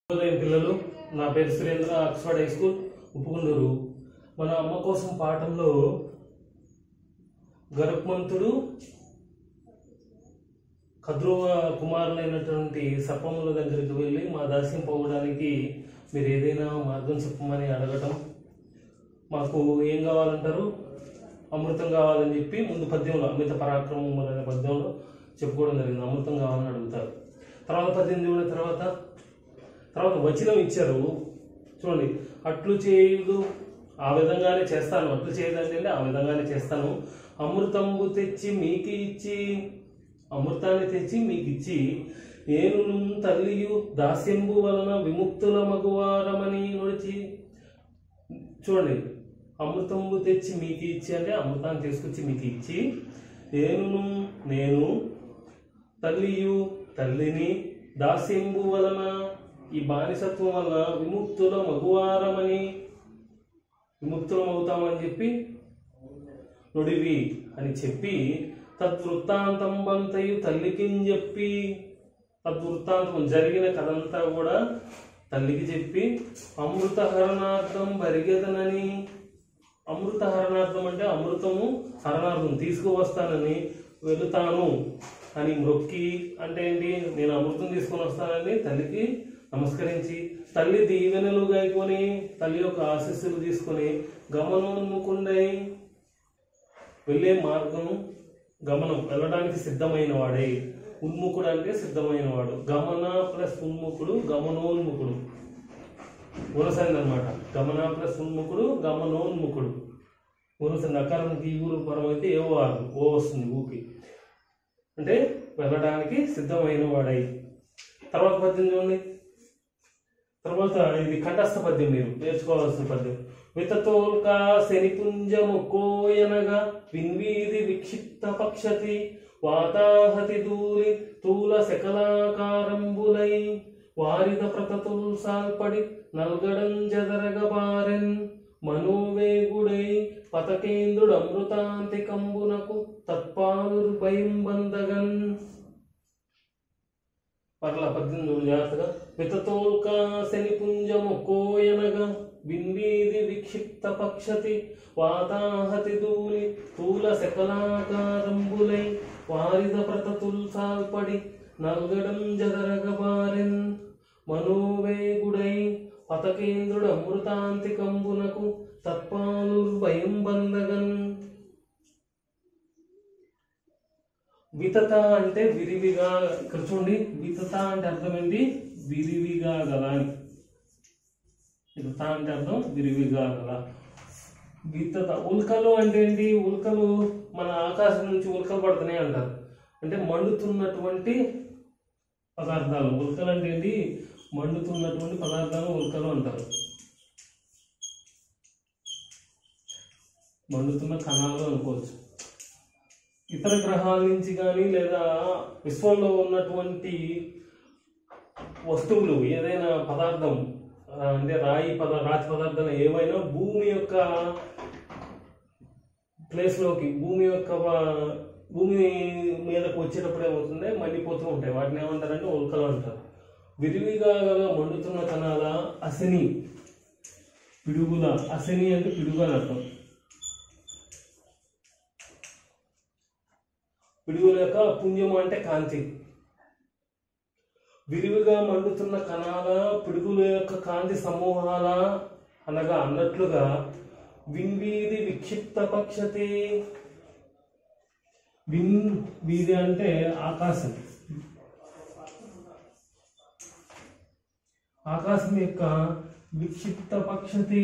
ఉదయం పిల్లలు నా పేరు Surendra Oxford high school Uppugunduru మన అమ్మ కోసం పాఠంలో గరుత్మంతుడు కద్రువ కుమారులైనటువంటి సర్పముల దగ్గరికి వెళ్ళి మా దాస్యం పోవడానికి మీరు ఏదైనా మార్గం చెప్పమని అడగటం మాకు ఏం కావాలంటారు అమృతం కావాలని చెప్పి ముందు పద్యంలో అమిత పరాక్రమం అనే పద్యంలో చెప్పుకోవడం జరిగింది అమృతం కావాలని అడుగుతారు తర్వాత పద్యం చూడిన తర్వాత తర్వాత వచనం ఇచ్చారు చూడండి అట్లు చేయదు ఆ విధంగానే చేస్తాను అట్లు చేయదంటే ఆ విధంగానే చేస్తాను అమృతంబు తెచ్చి మీకు ఇచ్చి అమృతాన్ని తెచ్చి మీకు ఇచ్చి నేను తల్లియు దాస్యంబు వలన విముక్తుల మగువారమని నడిచి చూడండి అమృతంబు తెచ్చి మీకు ఇచ్చి అంటే అమృతాన్ని తీసుకొచ్చి మీకు ఇచ్చి నేను నేను తల్లియు తల్లిని దాస్యంబు వలన ఈ బానిసత్వం వలన విముక్తుల మగువారమని విముక్తులం అవుతామని చెప్పి నుడివి అని చెప్పి తద్వృత్తాంతం బంతయు తల్లికి చెప్పి తద్వృత్తాంతం జరిగిన కథంతా కూడా తల్లికి చెప్పి అమృత హరణార్థం బరిగెదనని అమృత హరణార్థం అంటే అమృతము హరణార్థం తీసుకువస్తానని వెళుతాను అని మొక్కి అంటే ఏంటి నేను అమృతం తీసుకొని వస్తానని తల్లికి నమస్కరించి తల్లి దీవెనలు గాయకొని తల్లి యొక్క ఆశీస్సులు తీసుకొని గమనముకుండై వెళ్ళే మార్గం గమనం వెళ్ళడానికి సిద్ధమైన వాడే ఉన్ముఖుడు అంటే సిద్ధమైన వాడు గమన ప్లస్ ఉన్ముఖుడు గమనోన్ముఖుడు గుణసంది అనమాట గమన ప్లస్ ఉన్ముఖుడు గమనోన్ముఖుడు గుణసంది అకారం ఈ ఊరు పరం అయితే ఏ వారు ఓ వస్తుంది ఊకి అంటే వెళ్ళడానికి సిద్ధమైన వాడై తర్వాత పద్యం చూడండి తర్వాత ఇది కంఠస్థ పద్యం మీరు నేర్చుకోవాల్సిన పద్యం వితతోల్కా శనిపుంజము కోయనగా విన్వీది విక్షిప్త పక్షతి వాతాహతి దూరి తూల శకలాకారంబులై వారిద ప్రతతుల్ సాల్పడి నల్గడం జదరగ బారెన్ మనోవేగుడై పతకేంద్రుడు అమృతాంతికంబునకు తత్పాదుర్భయం బందగన్ పర్ల పద్దెనిమిది జాగ్రత్తగా వితతోల్కా శనిపుంజము కోయనగా బింబీది విక్షిప్త పక్షతి వాతాహతి దూలి తూల శకలాకారంబులై వారిద ప్రతతుల్ సాల్పడి నల్గడం జదరగబారెన్ మనోవేగుడై పతకేంద్రుడు అమృతాంతికంబునకు తత్పాలుర్భయం బందగన్ వితత అంటే విరివిగా ఇక్కడ చూడండి వితత అంటే అర్థం ఏంటి విరివిగా గల అని వితత అంటే అర్థం విరివిగా గల వితత ఉల్కలు అంటే ఏంటి ఉల్కలు మన ఆకాశం నుంచి ఉల్కలు పడుతున్నాయి అంటారు అంటే మండుతున్నటువంటి పదార్థాలు ఉల్కలు అంటే ఏంటి మండుతున్నటువంటి పదార్థాలు ఉల్కలు అంటారు మండుతున్న కణాలు అనుకోవచ్చు ఇతర గ్రహాల నుంచి కానీ లేదా విశ్వంలో ఉన్నటువంటి వస్తువులు ఏదైనా పదార్థం ఆ, అంటే రాయి పద రాతి పదార్థాలు ఏవైనా భూమి యొక్క ప్లేస్లోకి భూమి యొక్క వా- భూమి మీదకు వచ్చేటప్పుడు ఏమవుతుంది మండిపోతూ ఉంటాయి వాటిని ఏమంటారంటే ఉల్కలు అంటారు విరివిగా గల మండుతున్న కణాల అసిని పిడుగుల అసిని అంటే పిడుగు అని అర్థం పిడుగుల యొక్క పుణ్యము అంటే కాంతి విరివిగా మండుతున్న కణాల పిడుగుల యొక్క కాంతి సమూహాల అనగా అన్నట్లుగా విన్వీది విక్షిప్త పక్షతి విన్ వీధి అంటే ఆకాశం ఆకాశం యొక్క విక్షిప్త పక్షతి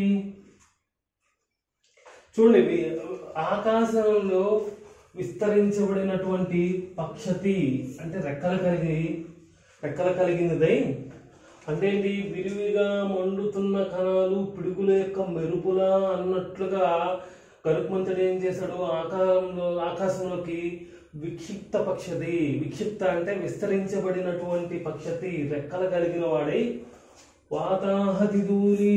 చూడండి వి- ఆకాశంలో విస్తరించబడినటువంటి పక్షతి అంటే రెక్కలు కలిగి రెక్కలు కలిగినదై అంటే ఏంటి విరివిగా మండుతున్న కణాలు పిడుగుల యొక్క మెరుపులా అన్నట్లుగా గరుత్మంతుడు ఏం చేశాడు ఆకాశంలో ఆకాశంలోకి విక్షిప్త పక్షతి విక్షిప్త అంటే విస్తరించబడినటువంటి పక్షతి రెక్కలు కలిగిన వాడై వాతాహతి దూరి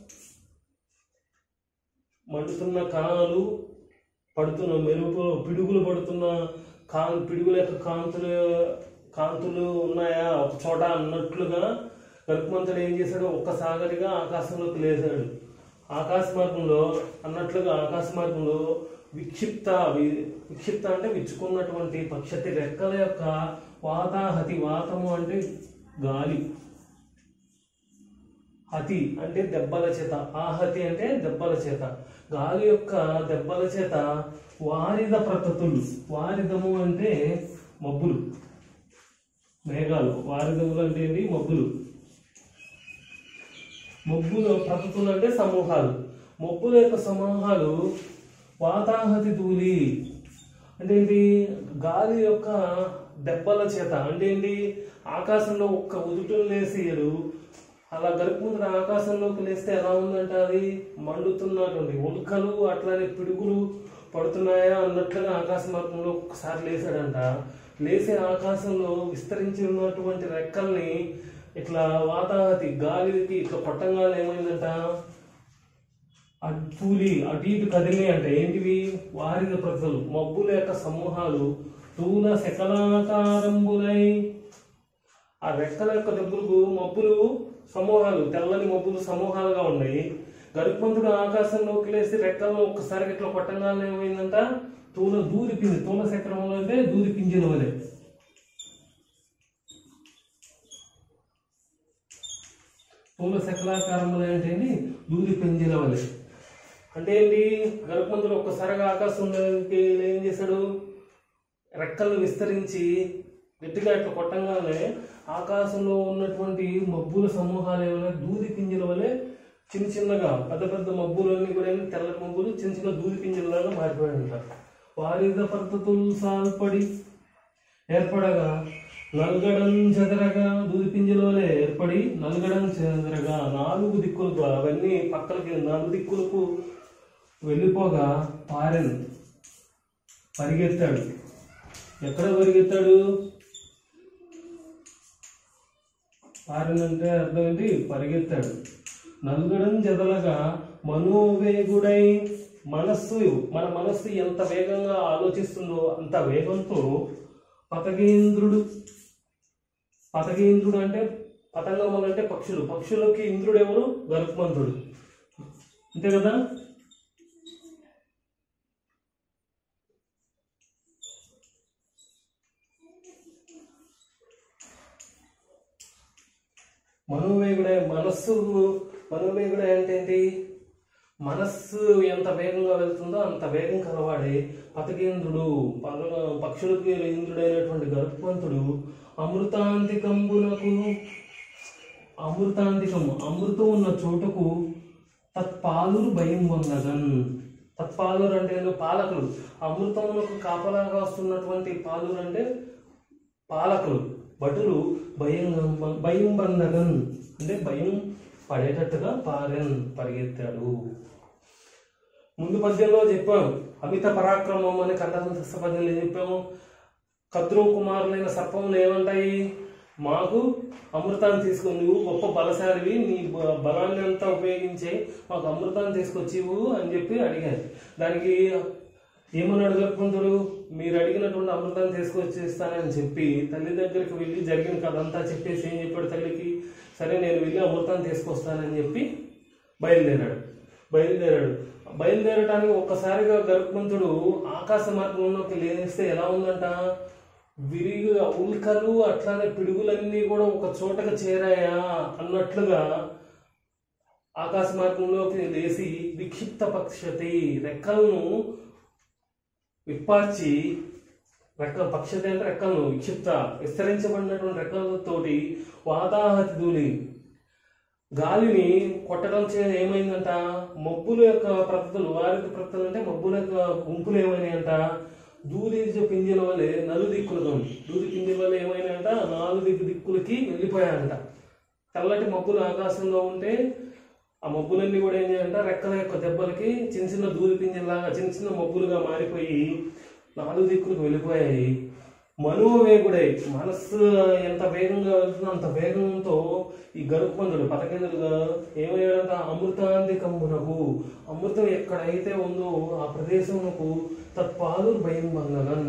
మండుతున్న కణాలు పడుతున్న మెరుపు పిడుగులు పడుతున్న కాం పిడుగుల యొక్క కాంతులు కాంతులు ఉన్నాయా ఒక చోట అన్నట్లుగా గరుత్మంతుడు ఏం చేశాడు ఒక్కసాగరిగా ఆకాశంలోకి లేచాడు ఆకాశ మార్గంలో అన్నట్లుగా ఆకాశ మార్గంలో విక్షిప్త వి- విక్షిప్త అంటే విచ్చుకున్నటువంటి పక్షతి రెక్కల యొక్క వాతాహతి వాతము అంటే గాలి హతి అంటే దెబ్బల చేత ఆహతి అంటే దెబ్బల చేత గాలి యొక్క దెబ్బల చేత వారిద ప్రతతులు వారిదము అంటే మబ్బులు మేఘాలు వారిదములు అంటే ఏంటి మబ్బులు మబ్బులు ప్రతతులు అంటే సమూహాలు మబ్బుల యొక్క సమూహాలు వాతాహతి ధూళి అంటే ఏంటి గాలి యొక్క దెబ్బల చేత అంటే ఏంటి ఆకాశంలో ఒక్క ఉదుటలు లేసేయరు అలా గరుపుముద్ర ఆకాశంలోకి లేస్తే ఎలా ఉందంట అది మండుతున్నటువంటి ఉల్కలు అట్లానే పిడుగులు పడుతున్నాయా అన్నట్లుగా ఆకాశ మార్గంలో ఒక్కసారి లేసాడంట లేసే ఆకాశంలో విస్తరించి ఉన్నటువంటి రెక్కల్ని ఇట్లా వాతావతి గాలికి ఇట్లా కొట్టంగానే ఏమైందంట అడ్డూలి అటు ఇటు కదిలి అంటే ఏంటివి వారిద ప్రజలు మబ్బుల యొక్క సమూహాలు తూల శకలాకారంబులై ఆ రెక్కల యొక్క దెబ్బలకు మబ్బులు సమూహాలు తెల్లని మబ్బులు సమూహాలుగా ఉన్నాయి గరుత్మంతుడు ఆకాశంలోకి లేసి రెక్కలను ఒక్కసారి ఇట్లా కొట్టంగానే ఏమైందంట తూల దూరిపింది తూల చక్రంలో అంటే దూరిపించిన వలె తూల శకలాకారంలో అంటే ఏంటి దూరి పెంచిన వలె అంటే ఏంటి గరుత్మంతుడు ఒక్కసారిగా ఆకాశంలోకి ఏం చేశాడు రెక్కలను విస్తరించి గట్టిగా ఇట్లా కొట్టంగానే ఆకాశంలో ఉన్నటువంటి మబ్బుల సమూహాలు ఏమైనా దూది పింజల వలె చిన్న చిన్నగా పెద్ద పెద్ద మబ్బులన్నీ కూడా ఏంటి తెల్లటి మబ్బులు చిన్న చిన్న దూది పింజలలాగా మారిపోయాయంట వారిద పద్ధతులు సాల్పడి ఏర్పడగా నల్గడం చెదరగా దూది పింజల వలె ఏర్పడి నల్గడం చెదరగా నాలుగు దిక్కులకు అవన్నీ పక్కలకి నాలుగు దిక్కులకు వెళ్ళిపోగా పారెన్ పరిగెత్తాడు ఎక్కడ పరిగెత్తాడు పారినంటే అర్థం ఏంటి పరిగెత్తాడు నల్గడం జదలగా మనోవేగుడై మనస్సు మన మనస్సు ఎంత వేగంగా ఆలోచిస్తుందో అంత వేగంతో పతగేంద్రుడు పతగేంద్రుడు అంటే పతంగములు అంటే పక్షులు పక్షులకి ఇంద్రుడు ఎవరు గరుత్మంతుడు అంతే కదా మనోవేగుడే మనస్సు మనోవేగుడే అంటే ఏంటి మనస్సు ఎంత వేగంగా వెళ్తుందో అంత వేగం కలవాడే పతకేంద్రుడు పగ- పక్షులకి ఇంద్రుడైనటువంటి గరుత్మంతుడు అమృతాంతికంబునకు అమృతాంతికము అమృతం ఉన్న చోటుకు తత్పాలురు భయం పొందగన్ తత్పాలురు అంటే ఏందో పాలకులు అమృతమునకు కాపలాగా వస్తున్నటువంటి పాలురు అంటే పాలకులు భటులు భయం భయం బంధగన్ అంటే భయం పడేటట్టుగా పారన్ పరిగెత్తాడు ముందు పద్యంలో చెప్పాం అమిత పరాక్రమం అని కందస పద్యంలో ఏం చెప్పాము కద్రు కుమారులైన సర్పములు ఏమంటాయి మాకు అమృతాన్ని తీసుకొని నువ్వు గొప్ప బలశాలివి నీ బ- బలాన్ని అంతా ఉపయోగించే మాకు అమృతాన్ని తీసుకొచ్చివు అని చెప్పి అడిగారు దానికి ఏమన్నాడు గర్భంతుడు మీరు అడిగినటువంటి అమృతాన్ని తీసుకొచ్చి ఇస్తానని చెప్పి తల్లి దగ్గరికి వెళ్ళి జరిగిన కథ అంతా చెప్పేసి ఏం చెప్పాడు తల్లికి సరే నేను వెళ్ళి అమృతాన్ని తీసుకొస్తానని చెప్పి బయలుదేరాడు బయలుదేరాడు బయలుదేరటానికి ఒక్కసారిగా గరుత్మంతుడు ఆకాశ మార్గంలోకి లేస్తే ఎలా ఉందంట విరిగా ఉల్కలు అట్లానే పిడుగులన్నీ కూడా ఒక చోటకు చేరాయా అన్నట్లుగా ఆకాశ మార్గంలోకి లేచి విక్షిప్త పక్షతి రెక్కలను విప్పార్చి రెక్క పక్షతి అంటే రెక్కలను విక్షిప్త విస్తరించబడినటువంటి రెక్కలతోటి వాతాహతి ధూళి గాలిని కొట్టడం చే ఏమైందంట మబ్బుల యొక్క ప్రతలు వారికి ప్రతలు అంటే మబ్బుల యొక్క గుంపులు ఏమైనాయంట దూది పింజల వల్లే నలు దిక్కులుగా ఉంది దూది పింజల వల్ల ఏమైనాయంట నాలుగు దిక్కు దిక్కులకి వెళ్ళిపోయాయంట తెల్లటి మబ్బులు ఆకాశంలో ఉంటే ఆ మబ్బులన్నీ కూడా ఏం చేయాలంట రెక్కల యొక్క దెబ్బలకి చిన్న చిన్న దూది పింజల్లాగా చిన్న చిన్న మబ్బులుగా మారిపోయి నాలుగు దిక్కులకు వెళ్ళిపోయాయి మనోవేగుడై మనస్సు ఎంత వేగంగా వెళ్తుందో అంత వేగంతో ఈ గరుత్మంతుడు పతకేంద్రుడుగా ఏమయ్యాడంట అమృతాంతికమునకు అమృతం ఎక్కడైతే ఉందో ఆ ప్రదేశమునకు తత్పాలు భయం బంధనన్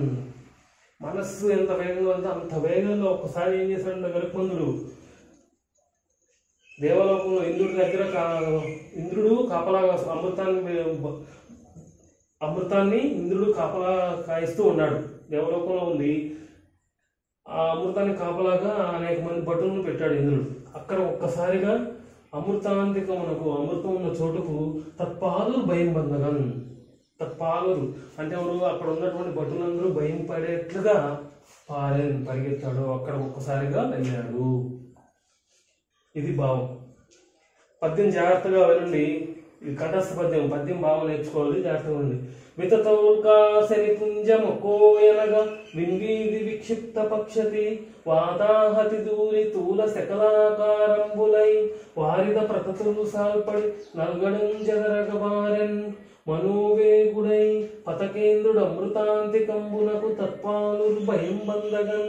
మనస్సు ఎంత వేగంగా వెళ్తే అంత వేగంగా ఒక్కసారి ఏం చేశాడంట గరుత్మంతుడు దేవలోకంలో ఇంద్రుడి దగ్గర కా- ఇంద్రుడు కాపలాగా అమృతాన్ని బ- అమృతాన్ని ఇంద్రుడు కాపలా కాయిస్తూ ఉన్నాడు దేవలోకంలో ఉంది ఆ అమృతాన్ని కాపలాగా అనేక మంది భటులను పెట్టాడు ఇంద్రుడు అక్కడ ఒక్కసారిగా అమృతాంతికమునకు అమృతం ఉన్న చోటుకు తత్పాలు భయం బంధగన్ తత్పాలురు అంటే ఎవరు అక్కడ ఉన్నటువంటి భటులందరూ భయం పడేట్లుగా పారే పరిగెత్తాడు అక్కడ ఒక్కసారిగా వెళ్ళాడు ఇది భావం పద్యం జాగ్రత్తగా వినండి ఇది కంఠస్థ పద్యం పద్యం బాగా నేర్చుకోవాలి జాగ్రత్తగా ఉంది వితతౌకాశని పుంజమకోయనగా వింగీది విక్షిప్త పక్షతి వాతాహతి దూరి తూల శకలాకారంబులై వారిద ప్రతతులు సాల్పడి నల్గడం జగరగబారెన్ మనోవేగుడై పతకేంద్రుడు అమృతాంతికంబునకు తత్పాలు భయం బందగన్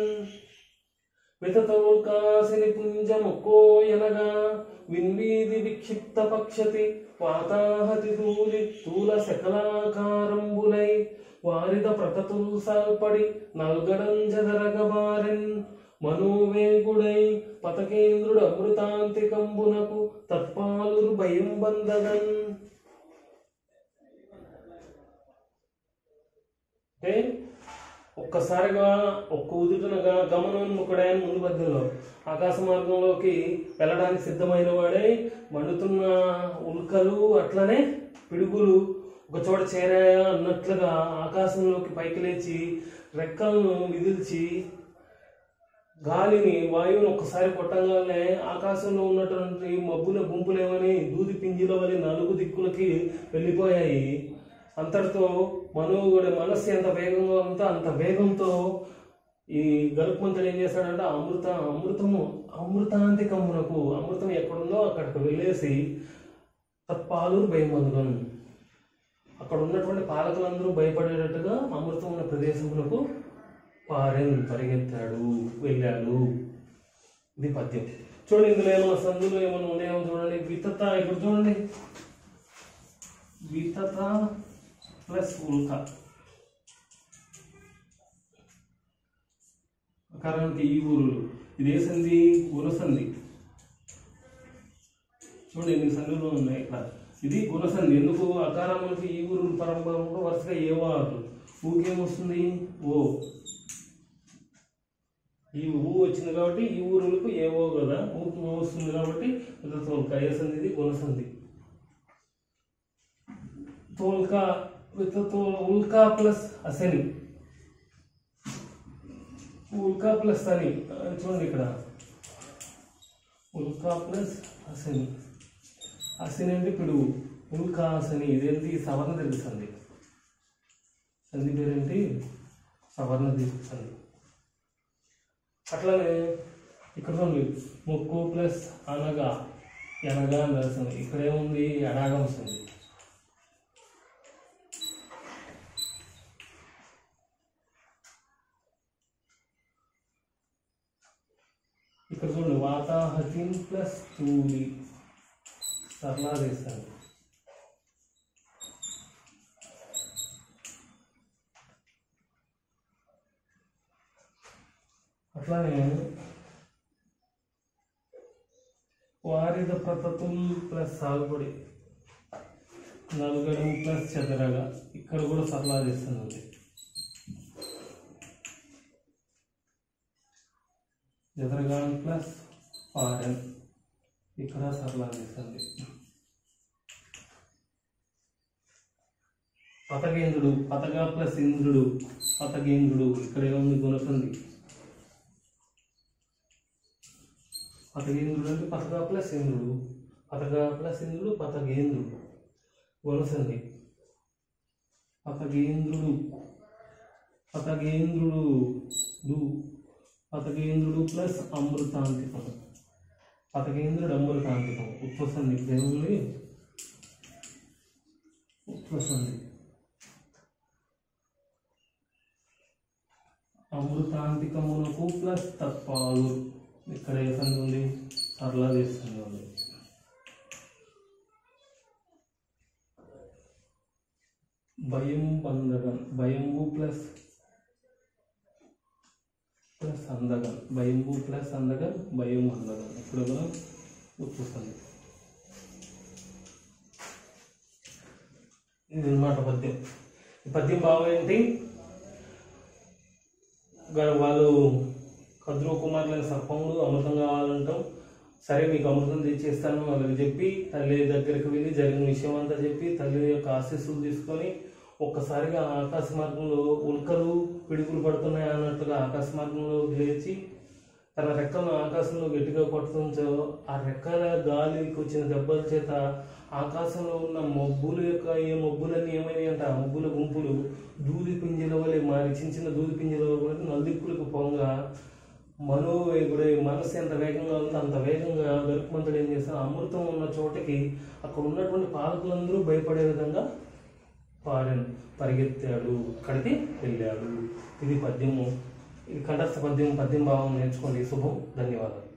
వితతౌకాసిని పుంజముకోయనగా విన్వీది విక్షిప్త పక్షతి వాతాహతి దూలి స్థూల శకలాకారంబులై వారిద ప్రతతులు సాల్పడి నల్గడం జదరగబారెన్ మనోవేగుడై పతకేంద్రుడు అమృతాంతికంబునకు తత్పాలు భయం బందగన్ అంటే ఒక్కసారిగా ఒక్క ఉదుటనగా గమనోన్ముఖుడైన ముందు మధ్యలో ఆకాశ మార్గంలోకి వెళ్ళడానికి సిద్ధమైన వాడై మండుతున్న ఉల్కలు అట్లనే పిడుగులు ఒక చోట చేరాయా అన్నట్లుగా ఆకాశంలోకి పైకి లేచి రెక్కలను విదిల్చి గాలిని వాయువుని ఒక్కసారి కొట్టగానే ఆకాశంలో ఉన్నటువంటి మబ్బుల గుంపులేమని దూది పింజిల వలె నలుగు దిక్కులకి వెళ్ళిపోయాయి అంతటితో మనోగుడి మనస్సు ఎంత వేగంగా ఉందో అంత వేగంతో ఈ గరుత్మంతుడు ఏం చేశాడంటే అమృత అమృతము అమృతాంతికమునకు అమృతం ఎక్కడుందో అక్కడికి వెళ్ళేసి తత్పాలు భయమందుగను అక్కడ ఉన్నటువంటి పాలకులందరూ భయపడేటట్టుగా అమృతం ఉన్న ప్రదేశమునకు పారెన్ పరిగెత్తాడు వెళ్ళాడు ఇది పద్యం చూడండి ఇందులో ఏమైనా సందులు ఏమైనా ఉన్నాయేమో చూడండి వితత ఇప్పుడు చూడండి వితత ప్లస్ ఉల్క అకారానికి ఈ ఊరులు ఇది ఏ సంధి గుణసంధి చూడండి ఎన్ని సంధులు ఉన్నాయి ఇక్కడ ఇది గుణసంధి ఎందుకు అకారములకి ఈ ఊరులు పరంపరంలో వరుసగా ఏ వారు ఊకేమొస్తుంది ఓ ఈ ఊ వచ్చింది కాబట్టి ఈ ఊరులకు ఏవో కదా ఊకి ఓ వస్తుంది కాబట్టి ఇది తోల్క ఏ సంధి ఇది గుణసంధి తోల్క విత్ తోల్ ఉల్కా ప్లస్ అసని ఉల్కా ప్లస్ అని ఆ, చూడండి ఇక్కడ ఉల్కా ప్లస్ అసని అసని అంటే పిడుగు ఉల్కా అసని ఇదేంటి సవర్ణ దీర్ఘ సంధి సంధి పేరేంటి సవర్ణ దీర్ఘ సంధి అట్లానే ఇక్కడ చూడండి ముక్కు ప్లస్ అనగా ఎనగా అని రాస్తుంది ఇక్కడ ఏముంది ఎడాగా వస్తుంది ఇక్కడ చూడండి వాతాహతిన్ ప్లస్ తూలి సరళా వేస్తాను అట్లానే వారిద ప్రతతుల్ ప్లస్ సాగుబడి నలుగడం ప్లస్ చెదరగా ఇక్కడ కూడా సరళా చేస్తుంది ఎదరగాన్ ప్లస్ పారన్ ఇక్కడ సరళా చేస్తుంది పతగేంద్రుడు పతగా ప్లస్ ఇంద్రుడు పతగేంద్రుడు ఇక్కడ ఏముంది గుణసంది పతగేంద్రుడు అంటే పతగా ప్లస్ ఇంద్రుడు పతగా ప్లస్ ఇంద్రుడు పతగేంద్రుడు గుణసంది పతగేంద్రుడు పతగేంద్రుడు డు పతగేంద్రుడు ప్లస్ అమృతాంతికం పతగేంద్రుడు అమృతాంతికం ఉత్పసంది దేవుడి ఉత్పసంది అమృతాంతికమునకు ప్లస్ తత్వాలు ఇక్కడ ఏ సంధి ఉంది సరళ చేస్తుంది ఉంది భయం బంధగం భయంబు ప్లస్ ప్లస్ అందగం భయంబు ప్లస్ అందగం భయం అందగం ఇప్పుడు మనం గుర్తొస్తుంది ఇది అన్నమాట పద్యం ఈ పద్యం భావం ఏంటి గా- వాళ్ళు కద్రు కుమారులైన సర్పములు అమృతం కావాలంటాం సరే మీకు అమృతం తెచ్చేస్తాను వాళ్ళకి చెప్పి తల్లి దగ్గరికి వెళ్ళి జరిగిన విషయం అంతా చెప్పి తల్లి యొక్క ఆశీస్సులు తీసుకొని ఒక్కసారిగా ఆకాశ మార్గంలో ఉల్కలు పిడుగులు పడుతున్నాయి అన్నట్టుగా ఆకాశ మార్గంలో లేచి తన రెక్కలను ఆకాశంలో గట్టిగా పట్టుతుంచో ఆ రెక్కల గాలికి వచ్చిన దెబ్బల చేత ఆకాశంలో ఉన్న మబ్బుల యొక్క ఏ మబ్బులన్నీ ఏమైనాయి అంటే ఆ మబ్బుల గుంపులు దూది పింజల వలె మారి చిన్న చిన్న దూది పింజల వలె నలుదిక్కులకు పొంగా మనోవేగుడే మనసు ఎంత వేగంగా ఉందో అంత వేగంగా గరుకుమంతుడు ఏం చేస్తాడు అమృతం ఉన్న చోటకి అక్కడ ఉన్నటువంటి పాలకులందరూ భయపడే విధంగా పాడాను పరిగెత్తాడు అక్కడికి వెళ్ళాడు ఇది పద్యము ఇది కంఠస్థ పద్యం పద్యం భావం నేర్చుకోండి శుభం ధన్యవాదాలు